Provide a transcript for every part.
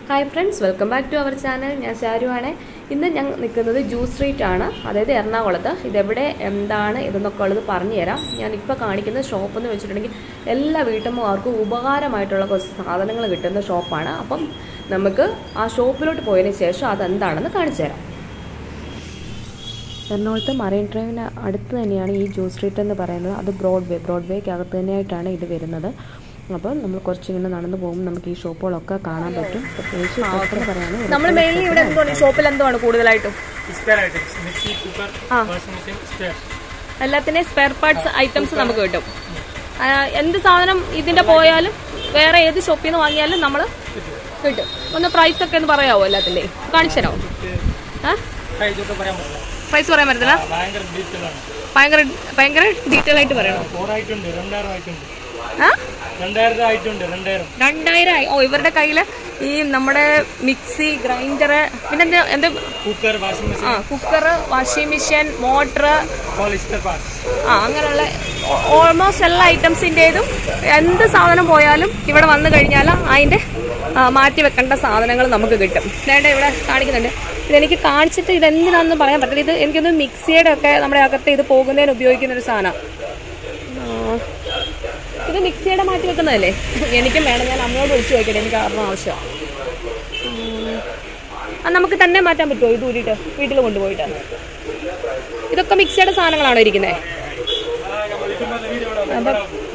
Hi friends welcome back to our channel ഞാൻ ഷാരുവാണ് ഇന്ന് ഞാൻ നിൽക്കുന്നത് ജ്യൂസ് സ്ട്രീറ്റ് ആണ് അതായത് എറണാകുളത്ത് ഇതെവിടെ എന്താണ് ഇതെന്നൊക്കെ ഉള്ളത് പറഞ്ഞു തരാം ഞാൻ ഇപ്പോൾ കാണിക്കുന്ന ഷോപ്പ് എന്ന് വെച്ചിട്ടുണ്ടെങ്കിൽ എല്ലാ വീട്ടമ്മമാർക്കും ഉപകാരമായിട്ടുള്ള കുറച്ച് സാധനങ്ങൾ കിട്ടുന്ന ഷോപ്പാണ് അപ്പം നമുക്ക് ആ ഷോപ്പിലോട്ട് പോയതിന് ശേഷം അതെന്താണെന്ന് കാണിച്ചു തരാം എറണാകുളത്ത് മറൈൻ ഡ്രൈവിന് അടുത്ത് തന്നെയാണ് ഈ ജ്യൂസ് സ്ട്രീറ്റ് എന്ന് പറയുന്നത് അത് ബ്രോഡ് വേ ബ്രോഡ് വേക്ക് അകത്ത് തന്നെയായിട്ടാണ് ഇത് വരുന്നത് അപ്പോൾ നമ്മൾ കുറച്ചിങ്ങനെ നടന്നു പോകുമ്പോൾ നമുക്ക് ഈ ഷോപ്പുകളൊക്കെ കാണാൻ പറ്റും പ്രത്യേകിച്ച് പെട്ടെന്ന് പറയുകയാണെങ്കിൽ നമ്മൾ മെയിൻലി ഇവിടെ എന്താണ് ഷോപ്പിൽ എന്താണ് കൂടുതലായിട്ടും spare items mixie cooker washing machine spare എല്ലാത്തിന്റെയും സ്പെയർ പാർട്സ് ഐറ്റംസ് നമുക്ക് കിട്ടും ആ, എന്ത് സാധനം ഇതിന്റെ പോയാലും വേറെ ഏത് ഷോപ്പിൽ നിന്ന് വാങ്ങിയാലും നമ്മൾ കിട്ടും ഒന്ന് പ്രൈസ് ഒക്കെ ഒന്ന് പറയാവോ എല്ലാത്തിന്റെ കാണിച്ചു തരാമോ ഇതൊക്കെ പറയാൻ പറ്റില്ല പ്രൈസ് പറയാൻ പറ്റത്തില്ല ഭയങ്കര ഡീറ്റെയിൽ ആണ് ഭയങ്കര ഭയങ്കര ഡീറ്റെയിൽ ആയിട്ട് പറയണോ ഫോർ ആയിട്ടുണ്ട് രണ്ടായിരം ആയിട്ടുണ്ട് ആ രണ്ടായിരത്തി ആയിട്ടുണ്ട് രണ്ടായിരം രണ്ടായിരം ആയി ഓ ഇവരുടെ കയ്യിൽ ഈ നമ്മുടെ മിക്സി ഗ്രൈൻഡർ പിന്നെ എന്താ എന്താ കുക്കർ വാഷിംഗ് മെഷീൻ ആ cooker washing machine motor all spare parts ആ അങ്ങനെയുള്ള ഓൾമോസ്റ്റ് എല്ലാ ഐറ്റംസിൻ്റെതും എന്ത് സാധനം പോയാലും ഇവിടെ വന്നു കഴിഞ്ഞാൽ അതിൻ്റെ ആ, മാറ്റി വെക്കേണ്ട സാധനങ്ങൾ നമുക്ക് കിട്ടും വേണ്ട ഇവിടെ കാണിക്കുന്നുണ്ട് ഇതെനിക്ക് കാണിച്ചിട്ട് ഇതെന്തിനാണെന്ന് പറയാൻ പറ്റില്ല ഇത് എനിക്കൊന്ന് മിക്സിയുടെ ഒക്കെ നമ്മുടെ അകത്ത് ഇത് പോകുന്നതിന് ഉപയോഗിക്കുന്ന ഒരു സാധനം ഇത് മിക്സിയുടെ മാറ്റി വെക്കുന്നതല്ലേ എനിക്കും വേണം ഞാൻ അമ്മയോട് വിളിച്ചു ചോദിക്കട്ടെ എനിക്ക് കാരണം ആവശ്യമാണ് അത് നമുക്ക് തന്നെ മാറ്റാൻ പറ്റുമോ ഇത് ഊരിയിട്ട് വീട്ടിൽ കൊണ്ടുപോയിട്ട് ഇതൊക്കെ മിക്സിയുടെ സാധനങ്ങളാണോ ഇരിക്കുന്നത് അപ്പം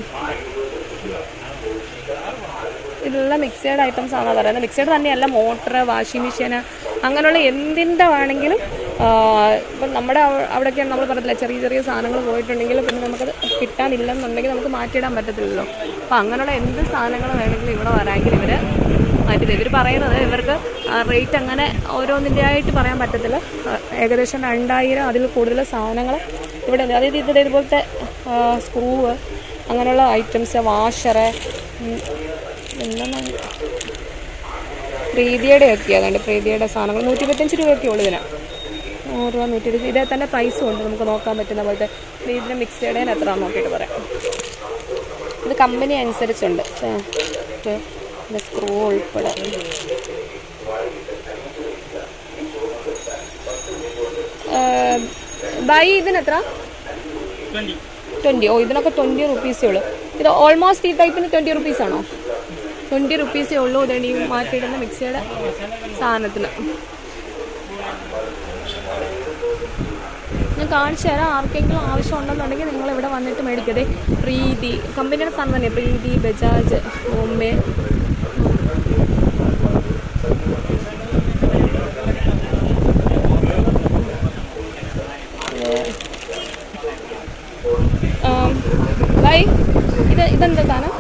ഇതെല്ലാം മിക്സിയുടെ ഐറ്റംസ് ആണോ പറയുന്നത് മിക്സിയുടെ തന്നെയല്ല മോട്ടർ വാഷിംഗ് മെഷീൻ അങ്ങനെയുള്ള എന്തിൻ്റെ വേണമെങ്കിലും ആ, ഇപ്പം നമ്മുടെ അവ- അവിടെയൊക്കെ നമ്മൾ പറഞ്ഞില്ല ചെറിയ ചെറിയ സാധനങ്ങൾ പോയിട്ടുണ്ടെങ്കിൽ പിന്നെ നമുക്കത് കിട്ടാനില്ലെന്നുണ്ടെങ്കിൽ നമുക്ക് മാറ്റിയിടാൻ പറ്റത്തില്ലല്ലോ അപ്പം അങ്ങനെയുള്ള എന്ത് സാധനങ്ങൾ വേണമെങ്കിലും ഇവിടെ വരാമെങ്കിൽ ഇവർ മാറ്റിയത് ഇവർ പറയുന്നത് ഇവർക്ക് റേറ്റ് അങ്ങനെ ഓരോന്നിൻ്റെ ആയിട്ട് പറയാൻ പറ്റത്തില്ല ആ, ഏകദേശം രണ്ടായിരം അതിൽ കൂടുതൽ സാധനങ്ങൾ ഇവിടെ ഉണ്ട് അതായത് ഇത് ഇതുപോലത്തെ സ്ക്രൂവ് അങ്ങനെയുള്ള ഐറ്റംസ് വാഷറ് എന്താണ് പ്രീതിയുടെ ഒക്കെ അതുകൊണ്ട് പ്രീതിയുടെ സാധനങ്ങൾ നൂറ്റി ഇരുപത്തഞ്ച് രൂപയൊക്കെ ഉള്ളൂ ഇതിന് നൂറ് രൂപ നൂറ്റി ഇരുപത് ഇതേ തന്നെ പ്രൈസും ഉണ്ട് നമുക്ക് നോക്കാൻ പറ്റുന്ന പോലത്തെ പ്രീതിയുടെ മിക്സിയുടെ എത്ര നോക്കിയിട്ട് പറയാം ഇത് കമ്പനി അനുസരിച്ചുണ്ട് സ്ക്രൂ ഉൾപ്പെടെ ബൈ ഇതിനെത്ര ട്വന്റി ട്വൻറ്റി ഓ ഇതിനൊക്കെ ട്വൻറ്റി റുപ്പീസേ ഉള്ളൂ ഇത് ഓൾമോസ്റ്റ് ഈ ടൈപ്പിന് ട്വൻറ്റി റുപ്പീസ് ആണോ ട്വൻറ്റി റുപ്പീസേ ഉള്ളൂ ഇതാണ് ഈ മാറ്റിയിടുന്ന മിക്സിയുടെ സാധനത്തിന് ഞാൻ കാണിച്ചു തരാം ആർക്കെങ്കിലും ആവശ്യം ഉണ്ടെന്നുണ്ടെങ്കിൽ നിങ്ങൾ ഇവിടെ വന്നിട്ട് മേടിക്കതേ പ്രീതി കമ്പനിയുടെ സാധനം തന്നെ പ്രീതി ബജാജ് ബോംബെ ബൈ ഇത് ഇതെന്താ സാധനം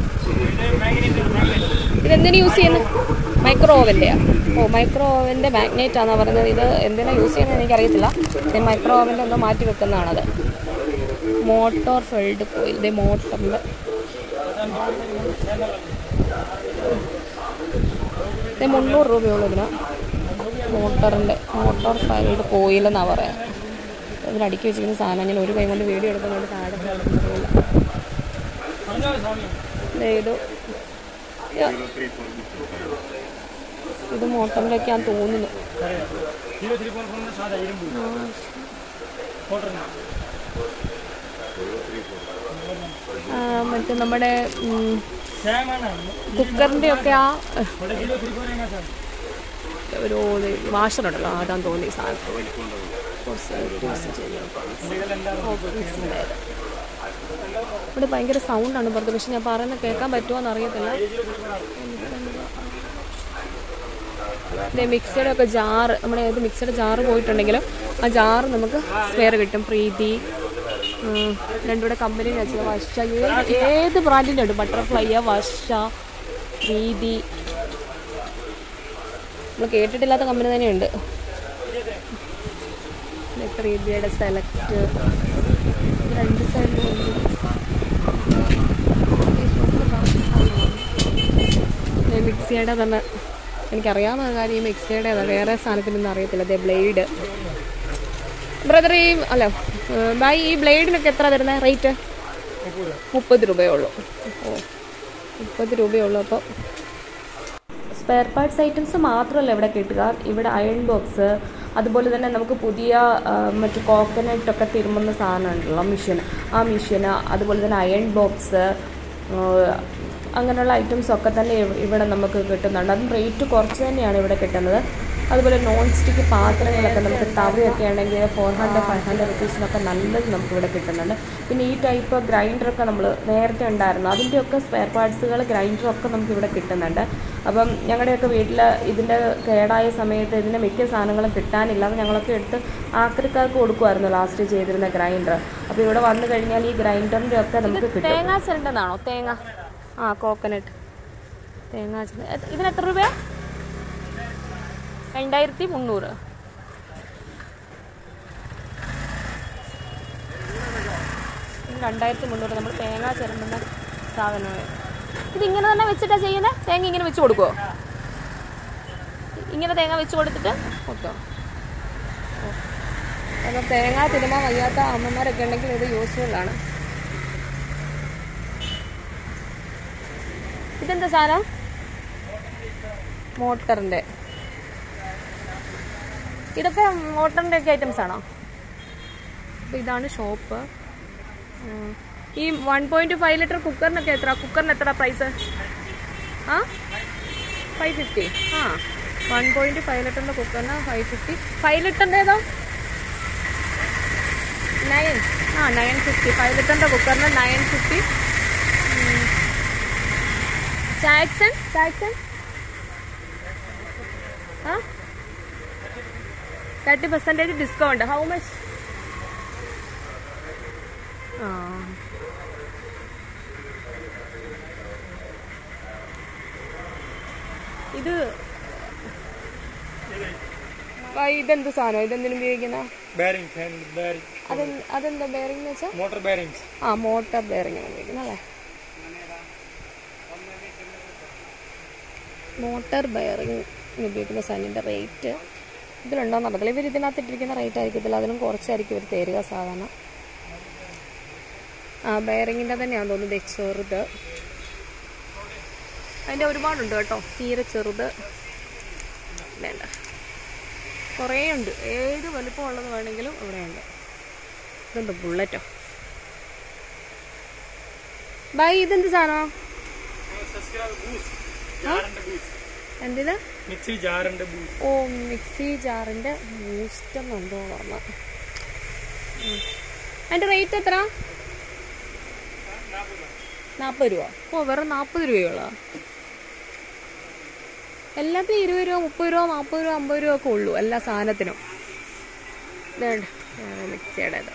ഇതെന്തിനു യൂസ് ചെയ്യുന്നത് മൈക്രോ ഓവൻ്റെയാ ഓ മൈക്രോ ഓവൻ്റെ മാഗ്നേറ്റ് ആണെന്നാണ് പറയുന്നത് ഇത് എന്തിനാ യൂസ് ചെയ്യുന്നത് എനിക്കറിയത്തില്ല ഇത് മൈക്രോ ഓവൻ്റെ എന്തോ മാറ്റി വെക്കുന്നതാണത് മോട്ടോർ ഫെൽഡ് കോയിൽ ഇതേ മോട്ടറിൻ്റെ ഇത് മുന്നൂറ് രൂപയുള്ളൂ ഇതിന് മോട്ടറിൻ്റെ മോട്ടോർ ഫെൽഡ് കോയിൽ എന്നാണ് പറയുന്നത് ഇതിൽ അടുക്കി വെച്ചിരിക്കുന്ന സാധനം ഞാൻ ഒരു കൈ കൊണ്ട് വീഡിയോ എടുക്കുന്നതുകൊണ്ട് താഴെ പോകുന്നില്ല ദേ ഇത് യ- ഇത് മോട്ടറിലൊക്കെയാന്ന് തോന്നുന്നു സീറോ ത്രീ ഫോർ ഫോർ സാധാ ഇരുമ്പ് കോട്ടൺ ആ, മറ്റേ നമ്മുടെ ഉം, സെയിം ആണ് കുക്കറിൻ്റെ ഒക്കെ ആ ഇവിടെ സീറോ ത്രീ ഫോർ ആണ് സാർ ഒരു വാഷറുണ്ടല്ലോ അതാന്ന് തോന്നി ഈ സാധനം ഇവിടെ ഭയങ്കര സൗണ്ടാണ് പുറത്ത് പക്ഷെ ഞാൻ പറയുന്നത് കേൾക്കാൻ പറ്റുമോ എന്ന് അറിയത്തില്ല ദേ മിക്സിയുടെ ഒക്കെ ജാറ് നമ്മുടെ ഏത് മിക്സിയുടെ ജാറ് പോയിട്ടുണ്ടെങ്കിലും ആ ജാറ് നമുക്ക് സ്പെയർ കിട്ടും പ്രീതി ഉം, രണ്ടുകൂടെ കമ്പനി വെച്ചത് വശ ഏത് ഏത് ബ്രാൻഡിൻ്റെ ഉണ്ട് ബട്ടർഫ്ലൈ വശ പ്രീതി നമ്മൾ കേട്ടിട്ടില്ലാത്ത കമ്പനി തന്നെയുണ്ട് ദേ പ്രീതിയുടെ സെലക്ട് രണ്ട് സൈഡിലും മിക്സിയുടെ തന്നെ എനിക്കറിയാവുന്ന ഒരു കാര്യം ഈ മിക്സിയുടെ വേറെ സാധനത്തിനൊന്നും അറിയത്തില്ല അതേ ബ്ലേഡ് ബ്രദർ ഈ അല്ല ബൈ ഈ ബ്ലേഡിനൊക്കെ എത്ര വരുന്നത് റേറ്റ് മുപ്പത് രൂപയേ ഉള്ളൂ ഓ മുപ്പത് രൂപയേ ഉള്ളൂ അപ്പോൾ സ്പെയർ പാർട്സ് ഐറ്റംസ് മാത്രമല്ല ഇവിടെ കിട്ടുക ഇവിടെ അയൺ ബോക്സ് അതുപോലെ തന്നെ നമുക്ക് പുതിയ ആ, മറ്റു കോക്കനട്ട് ഒക്കെ തിരുമുന്ന സാധനം ഉണ്ടല്ലോ മിഷ്യൻ ആ മിഷ്യന് അതുപോലെ തന്നെ അയൺ ബോക്സ് അങ്ങനെയുള്ള ഐറ്റംസ് ഒക്കെ തന്നെ ഇവ- ഇവിടെ നമുക്ക് കിട്ടുന്നുണ്ട് അതും റേറ്റ് കുറച്ച് തന്നെയാണ് ഇവിടെ കിട്ടുന്നത് അതുപോലെ നോൺ സ്റ്റിക്ക് പാത്രങ്ങളൊക്കെ നമുക്ക് തവയൊക്കെ ആണെങ്കിൽ ഫോർ ഹൺഡ്രഡ് ഫൈവ് ഹൺഡ്രഡ് റുപ്പീസിനൊക്കെ നല്ലത് നമുക്ക് ഇവിടെ കിട്ടുന്നുണ്ട് പിന്നെ ഈ ടൈപ്പ് ഗ്രൈൻഡറൊക്കെ നമ്മൾ നേരത്തെ ഉണ്ടായിരുന്നു അതിൻ്റെയൊക്കെ സ്പെയർ പാർട്സുകൾ ഗ്രൈൻഡറൊക്കെ നമുക്ക് ഇവിടെ കിട്ടുന്നുണ്ട് അപ്പം ഞങ്ങളുടെയൊക്കെ വീട്ടിൽ ഇതിൻ്റെ കേടായ സമയത്ത് ഇതിൻ്റെ മിക്ക സാധനങ്ങളും കിട്ടാനില്ല അപ്പോൾ ഞങ്ങളൊക്കെ എടുത്ത് ആക്രിക്കാർക്ക് കൊടുക്കുമായിരുന്നു ലാസ്റ്റ് ചെയ്തിരുന്ന ഗ്രൈൻഡർ അപ്പോൾ ഇവിടെ വന്നു കഴിഞ്ഞാൽ ഈ ഗ്രൈൻഡറിൻ്റെ ഒക്കെ നമുക്ക് കിട്ടും തേങ്ങ ചിരണ്ടെന്നാണോ തേങ്ങ ആ കോക്കനട്ട് തേങ്ങ ചിരണ്ട എ- ഇതിന് എത്ര രൂപ രണ്ടായിരത്തി മുന്നൂറ് ഇതിന് രണ്ടായിരത്തി മുന്നൂറ് നമ്മൾ തേങ്ങ ചിരണ്ടുന്ന സാധനമാണ് ഇതിങ്ങനെ തന്നെ വെച്ചിട്ടാ ചെയ്യുന്നത് തേങ്ങ ഇങ്ങനെ വെച്ച് കൊടുക്കുമോ ഇങ്ങനെ തേങ്ങ വെച്ച് കൊടുത്തിട്ട് കൊടുത്തോ അപ്പോൾ തേങ്ങ തിരുമാൻ വയ്യാത്ത അമ്മമാരൊക്കെ ഉണ്ടെങ്കിൽ ഇത് യൂസ്ഫുൾ ആണ് ഇതെന്താ സാധനം മോട്ടറിൻ്റെ ഇതൊക്കെ മോട്ടറിൻ്റെ ഒക്കെ ഐറ്റംസ് ആണോ അപ്പോൾ ഇതാണ് ഷോപ്പ് ഈ വൺ പോയിന്റ് ഫൈവ് ലിറ്റർ കുക്കറിനൊക്കെ എത്ര കുക്കറിന് എത്ര പ്രൈസ് ആ ഫൈവ് ഫിഫ്റ്റി ആ വൺ പോയിന്റ് ഫൈവ് ലിറ്ററിൻ്റെ കുക്കറിന് ഫൈവ് ഫിഫ്റ്റി ഫൈവ് ലിറ്ററിൻ്റെ ഏതോ നയൻ ആ നയൻ ഫിഫ്റ്റി ഫൈവ് ലിറ്ററിൻ്റെ കുക്കറിന് നയൻ ഫിഫ്റ്റി ചാക്സൺ ചാക്സൺ ആ thirty percentage discount how much ആ ഇത് ആ, ഇതെന്ത് സാധനം ഇതെന്തിനു ഉപയോഗിക്കുന്ന bearings and bearing അതെന്ത് അതെന്താ ബെയറിംഗ് എന്ന് വെച്ചാൽ motor bearings ആ മോട്ടർ ബെയറിംഗ് ഉപയോഗിക്കുന്നത് അല്ലേ മോട്ടർ ബെയറിംഗ് ഉപയോഗിക്കുന്ന സാധനത്തിൻ്റെ റേറ്റ് ഇതിലുണ്ടോന്ന് അറിയത്തില്ല ഇവർ ഇതിനകത്ത് ഇട്ടിരിക്കുന്ന റേറ്റ് ആയിരിക്കത്തില്ല അതിലും കുറച്ചായിരിക്കും ഇവർ തരിക സാധാരണ ആ ബെയറിങ്ങിൻ്റെ തന്നെയാണെന്ന് തോന്നുന്നത് ദേ ചെറുത് അതിൻ്റെ ഒരുപാടുണ്ട് കേട്ടോ തീരെ ചെറുത് വേണ്ട കുറേ ഉണ്ട് ഏത് വലിപ്പമുള്ളത് വേണമെങ്കിലും ഇവിടെയുണ്ട് ഇതെന്താ ബുള്ളറ്റോ ബൈ ഇതെന്ത് സാധനം എന്തിത് മിക്സി jar and boost ഓ മിക്സി ജാറിന്റെ ബൂസ്റ്റർ എന്തോ പറഞ്ഞ അതിന്റെ റേറ്റ് എത്ര നാൽപ്പത് രൂപ ഓ വെറും നാൽപ്പത് രൂപയുള്ള എല്ലാത്തിനും ഇരുപത് രൂപ മുപ്പത് രൂപ നാൽപ്പത് രൂപ അമ്പത് രൂപ ഒക്കെ ഉള്ളൂ എല്ലാ സാധനത്തിനും വേണ്ട മിക്സിയുടേത്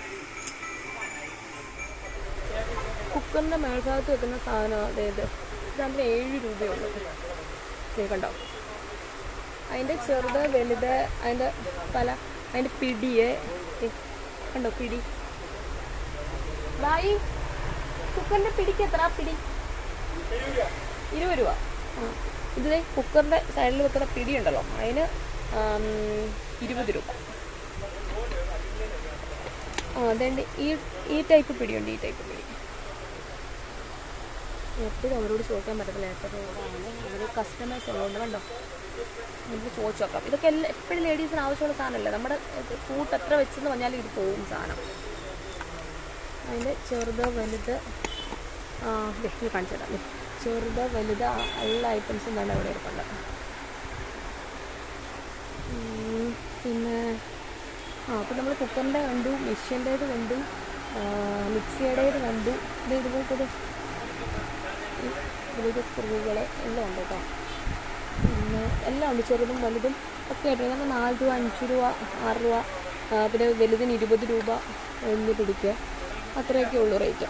കുക്കറിന്റെ മേൽഭാഗത്ത് വെക്കുന്ന സാധനം അതായത് ഇതിന് ഏഴ് രൂപയുള്ളൂ ദേ കണ്ടോ അതിൻ്റെ ചെറുത് വലുത് അതിൻ്റെ പല അതിൻ്റെ പിടിയെ ദേ, കണ്ടോ പിടി ബായി കുക്കറിൻ്റെ പിടിക്ക് എത്ര പിടി ഇരുപത് രൂപ ആ ഇത് ദേ കുക്കറിൻ്റെ സൈഡിൽ വെക്കുന്ന പിടി ഉണ്ടല്ലോ അതിന് ആം, ഇരുപത് രൂപ ആ അതുകൊണ്ട് ഈ ഈ ടൈപ്പ് പിടിയുണ്ട് ഈ ടൈപ്പ് പിടി എപ്പോഴും അവരോട് ചോദിക്കാൻ പറ്റത്തില്ല എത്ര രൂപയാണ് അവർ കസ്റ്റമേഴ്സ് ഉള്ളതുകൊണ്ട് കണ്ടോ നമുക്ക് ചോദിച്ചു നോക്കാം ഇതൊക്കെ എല്ലാ എപ്പോഴും ലേഡീസിന് ആവശ്യമുള്ള സാധനമല്ലേ നമ്മുടെ കൂട്ട് എത്ര വെച്ചെന്ന് പറഞ്ഞാൽ ഇത് പോവും സാധനം അതിൻ്റെ ചെറുത് വലുത് ആ ദേ, ഇത് കാണിച്ചു തരാം ദേ. ചെറുത് വലുത് ആ എല്ലാ ഐറ്റംസും വേണ്ട ഇവിടെ ഇരിപ്പുണ്ട് ഉം, പിന്നെ ആ അപ്പോൾ നമ്മൾ കുക്കറിൻ്റെ കണ്ടു മെഷീൻ്റേത് കണ്ടു മിക്സിയുടേത് കണ്ടു ഇത് ഇതുപോലത്തെ ഇതുപോലത്തെ സ്ക്രൂകൾ എല്ലാം ഉണ്ട് കേട്ടോ പിന്നെ എല്ലാം ഉണ്ട് ചെറുതും വലുതും ഒക്കെ ആയിട്ട് കാരണം നാല് രൂപ അഞ്ച് രൂപ ആറ് രൂപ ആ, പിന്നെ വലുതിന് ഇരുപത് രൂപ ഒന്ന് പിടിക്കുക അത്രയൊക്കെ ഉള്ളൂ റേറ്റ്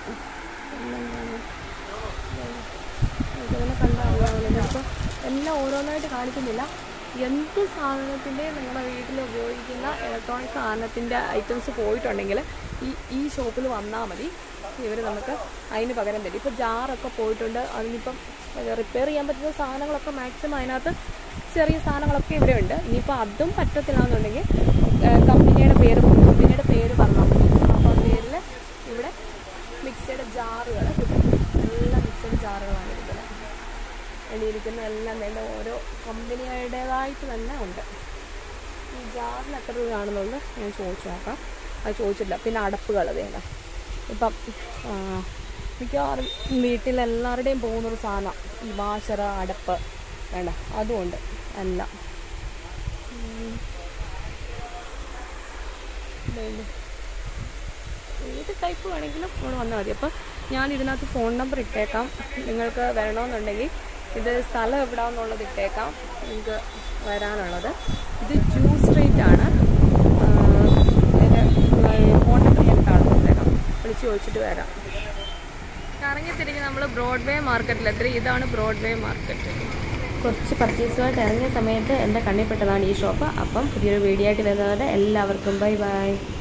ഇതെല്ലാം കണ്ടാൽ അറിയാമല്ലോ ഇപ്പോൾ എല്ലാം ഓരോന്നായിട്ട് കാണിക്കുന്നില്ല എന്ത് സാധനത്തിൻ്റെ നിങ്ങളുടെ വീട്ടിൽ ഉപയോഗിക്കുന്ന ഇലക്ട്രോണിക് സാധനത്തിൻ്റെ ഐറ്റംസ് പോയിട്ടുണ്ടെങ്കിൽ ഈ ഈ ഷോപ്പിൽ വന്നാൽ മതി ഇവർ നമുക്ക് അതിന് പകരം തരും ഇപ്പോൾ ജാറൊക്കെ പോയിട്ടുണ്ട് അതിനിപ്പം റിപ്പയർ ചെയ്യാൻ പറ്റുന്ന സാധനങ്ങളൊക്കെ മാക്സിമം അതിനകത്ത് ചെറിയ സാധനങ്ങളൊക്കെ ഇവിടെ ഉണ്ട് ഇനിയിപ്പോൾ അതും പറ്റത്തില്ല എന്നുണ്ടെങ്കിൽ കമ്പനിയുടെ പേര് കമ്പനിയുടെ പേര് പറഞ്ഞാൽ മതി അപ്പോൾ ആ പേരിൽ ഇവിടെ മിക്സിയുടെ ജാറുകൾ കിട്ടും എല്ലാ മിക്സിയുടെ ജാറുകളാണ് ഇരിക്കുന്നത് എഴുതിയിരിക്കുന്ന എല്ലാം വേണ്ട ഓരോ കമ്പനിയുടേതായിട്ട് തന്നെ ഉണ്ട് ഈ ജാറിന് എത്ര രൂപയാണെന്നുള്ളത് ഞാൻ ചോദിച്ചു നോക്കാം അത് ചോദിച്ചില്ല പിന്നെ അടപ്പുകൾ വേണ്ട ഇപ്പം ആ, മിക്കവാറും വീട്ടിലെല്ലാവരുടെയും പോകുന്നൊരു സാധനം ഈ വാശറ അടപ്പ് വേണ്ട അതുമുണ്ട് എല്ലാം ഉം. വേണ്ട. ഏത് ടൈപ്പ് വേണമെങ്കിലും ഇവിടെ വന്നാൽ മതി അപ്പം ഞാൻ ഇതിനകത്ത് ഫോൺ നമ്പർ ഇട്ടേക്കാം നിങ്ങൾക്ക് വരണമെന്നുണ്ടെങ്കിൽ ഇത് സ്ഥലം എവിടാന്നുള്ളത് ഇട്ടേക്കാം നിങ്ങൾക്ക് വരാനുള്ളത് ഇത് ജൂ സ്ട്രീറ്റ് ആണ് ഫോൺ നമ്പർ ഞാൻ താഴെ കൊടുത്തേക്കാം വിളിച്ച് ചോദിച്ചിട്ട് വരാം കറങ്ങി തിരിഞ്ഞ് നമ്മൾ ബ്രോഡ്വേ മാർക്കറ്റിലെത്തി ഇതാണ് ബ്രോഡ്വേ മാർക്കറ്റ് കുറച്ച് പർച്ചേസുമായിട്ട് ഇറങ്ങിയ സമയത്ത് എൻ്റെ കണ്ണിൽപ്പെട്ടതാണ് ഈ ഷോപ്പ് അപ്പം പുതിയൊരു വീഡിയോ ആയിട്ട് വരുന്നവരെ എല്ലാവർക്കും ബൈ ബൈ